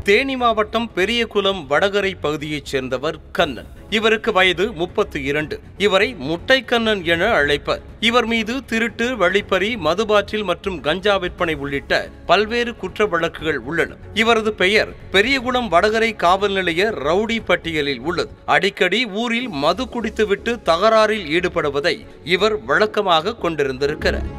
தேனி மாவட்டம் பெரியகுளம் வடகரை பகுதியைச் சேர்ந்தவர் கண்ணன் இவருக்கு வயது முப்பத்து இரண்டு இவரை முட்டைக்கண்ணன் என அழைப்பர் இவர் மீது திருட்டு வழிப்பறி மதுபாற்றில் மற்றும் கஞ்சா விற்பனை உள்ளிட்ட பல்வேறு குற்ற வழக்குகள் உள்ளன இவரது பெயர் பெரியகுளம் வடகரை காவல் நிலைய ரவுடி பட்டியலில் உள்ளது அடிக்கடி ஊரில் மது குடித்துவிட்டு தகராறில் ஈடுபடுவதை இவர் வழக்கமாக கொண்டிருந்திருக்கிறார்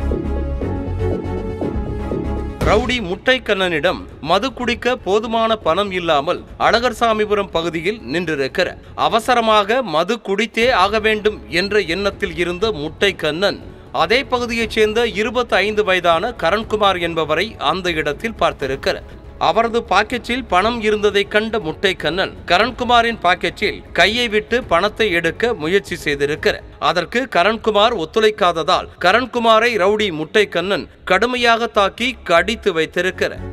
ரவுடி முட்டைக்கண்ணனிடம் மது குடிக்க போதுமான பணம் இல்லாமல் அழகர்சாமிபுரம் பகுதியில் நின்றிருக்கிற அவசரமாக மது குடித்தே ஆக வேண்டும் என்ற எண்ணத்தில் இருந்த முட்டைக்கண்ணன் அதே பகுதியைச் சேர்ந்த இருபத்தி ஐந்து வயதான கரண்குமார் என்பவரை அந்த இடத்தில் பார்த்திருக்கிறார் அவரது பாக்கெட்டில் பணம் இருந்ததை கண்ட முட்டைக்கண்ணன் கரண்குமாரின் பாக்கெட்டில் கையை விட்டு பணத்தை எடுக்க முயற்சி செய்திருக்கிறார் அதற்கு கரண்குமார் ஒத்துழைக்காததால் கரண்குமாரை ரவுடி முட்டைக்கண்ணன் கடுமையாக தாக்கி கடித்து வைத்திருக்கிறார்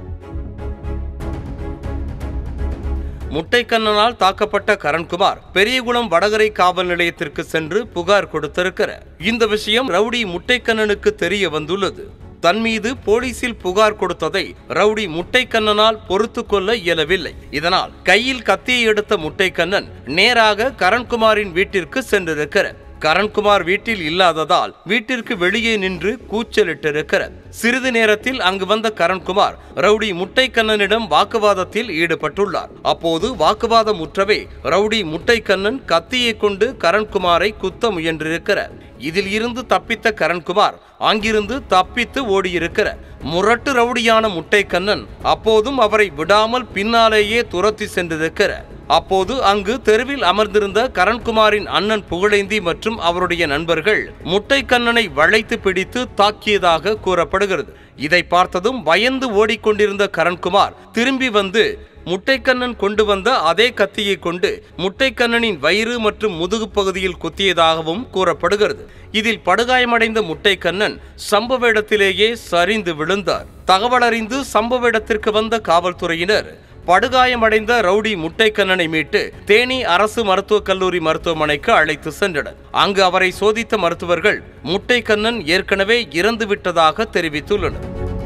முட்டைக்கண்ணனால் தாக்கப்பட்ட கரண்குமார் பெரியகுளம் வடகரை காவல் நிலையத்திற்கு சென்று புகார் கொடுத்திருக்கிறார் இந்த விஷயம் ரவுடி முட்டைக்கண்ணனுக்கு தெரிய வந்துள்ளது தன் மீது போலீசில் புகார் கொடுத்ததை ரவுடி முட்டைக்கண்ணனால் பொறுத்து கொள்ள இயலவில்லை இதனால் கையில் கத்தியை எடுத்த முட்டைக்கண்ணன் நேராக கரண்குமாரின் வீட்டிற்கு சென்றிருக்கிறார் கரண்குமார் வீட்டில் இல்லாததால் வீட்டிற்கு வெளியே நின்று கூச்சலிட்டிருக்கிறார் சிறிது நேரத்தில் அங்கு வந்த கரண்குமார் ரவுடி முட்டைக்கண்ணனிடம் வாக்குவாதத்தில் ஈடுபட்டுள்ளார் அப்போது வாக்குவாதம் முற்றவே ரவுடி முட்டைக்கண்ணன் கத்தியை கொண்டு கரண்குமாரை குத்த முயன்றிருக்கிறார் இதில் இருந்து தப்பித்த கரண்குமார் அங்கிருந்து தப்பித்து ஓடியிருக்கிறார் முரட்டு ரவுடியான முட்டைக்கண்ணன் அப்போதும் அவரை விடாமல் பின்னாலேயே துரத்தி சென்றிருக்கிறார் அப்போது அங்கு தெருவில் அமர்ந்திருந்த கரண்குமாரின் அண்ணன் புகழேந்தி மற்றும் அவருடைய நண்பர்கள் முட்டைக்கண்ணனை வளைத்து பிடித்து தாக்கியதாக கூறப்படுகிறது இதை பார்த்ததும் பயந்து ஓடிக்கொண்டிருந்த கரண்குமார் திரும்பி வந்து முட்டைக்கண்ணன் கொண்டு வந்த அதே கத்தியை கொண்டு முட்டைக்கண்ணனின் வயிறு மற்றும் முதுகு பகுதியில் குத்தியதாகவும் கூறப்படுகிறது இதில் படுகாயமடைந்த முட்டைக்கண்ணன் சம்பவ இடத்திலேயே சரிந்து விழுந்தார் தகவலறிந்து சம்பவ இடத்திற்கு வந்த காவல்துறையினர் படுகாயமடைந்த ரவுடி முட்டைக்கண்ணனை மீட்டு தேனி அரசு மருத்துவக் கல்லூரி மருத்துவமனைக்கு அழைத்து சென்றனர் அங்கு அவரை சோதித்த மருத்துவர்கள் முட்டைக்கண்ணன் ஏற்கனவே இறந்து விட்டதாக தெரிவித்துள்ளனர்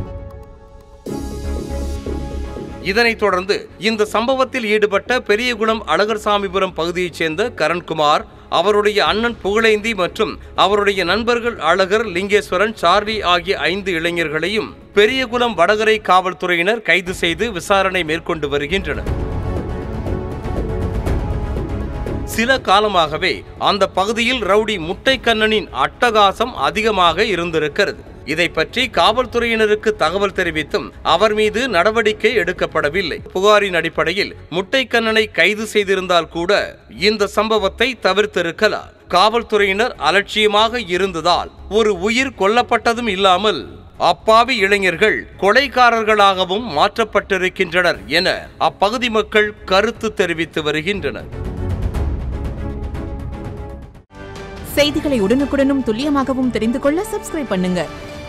இதனைத் தொடர்ந்து இந்த சம்பவத்தில் ஈடுபட்ட பெரியகுளம் அழகர்சாமிபுரம் பகுதியைச் சேர்ந்த கரண்குமார் அவருடைய அண்ணன் புகழேந்தி மற்றும் அவருடைய நண்பர்கள் அழகர் லிங்கேஸ்வரன் சார்லி ஆகிய ஐந்து இளைஞர்களையும் பெரியகுளம் வடகரை காவல்துறையினர் கைது செய்து விசாரணை மேற்கொண்டு வருகின்றனர் சில காலமாகவே அந்த பகுதியில் ரவுடி முட்டைக்கண்ணனின் அட்டகாசம் அதிகமாக இருந்திருக்கிறது இதை பற்றி காவல்துறையினருக்கு தகவல் தெரிவித்தும் அவர் மீது நடவடிக்கை எடுக்கப்படவில்லை புகாரின் அடிப்படையில் முட்டைக்கண்ணனை கைது செய்திருந்தால் கூட இந்த சம்பவத்தை தவிர்த்திருக்கலாம் காவல்துறையினர் அலட்சியமாக இருந்ததால் ஒரு உயிர் கொல்லப்பட்டதும் இல்லாமல் அப்பாவி இளைஞர்கள் கொலைகாரர்களாகவும் மாற்றப்பட்டிருக்கின்றனர் என அப்பகுதி மக்கள் கருத்து தெரிவித்து வருகின்றனர் செய்திகளை உடனுக்குடனும் துல்லியமாகவும் தெரிந்து கொள்ள சப்ஸ்கிரைப் பண்ணுங்க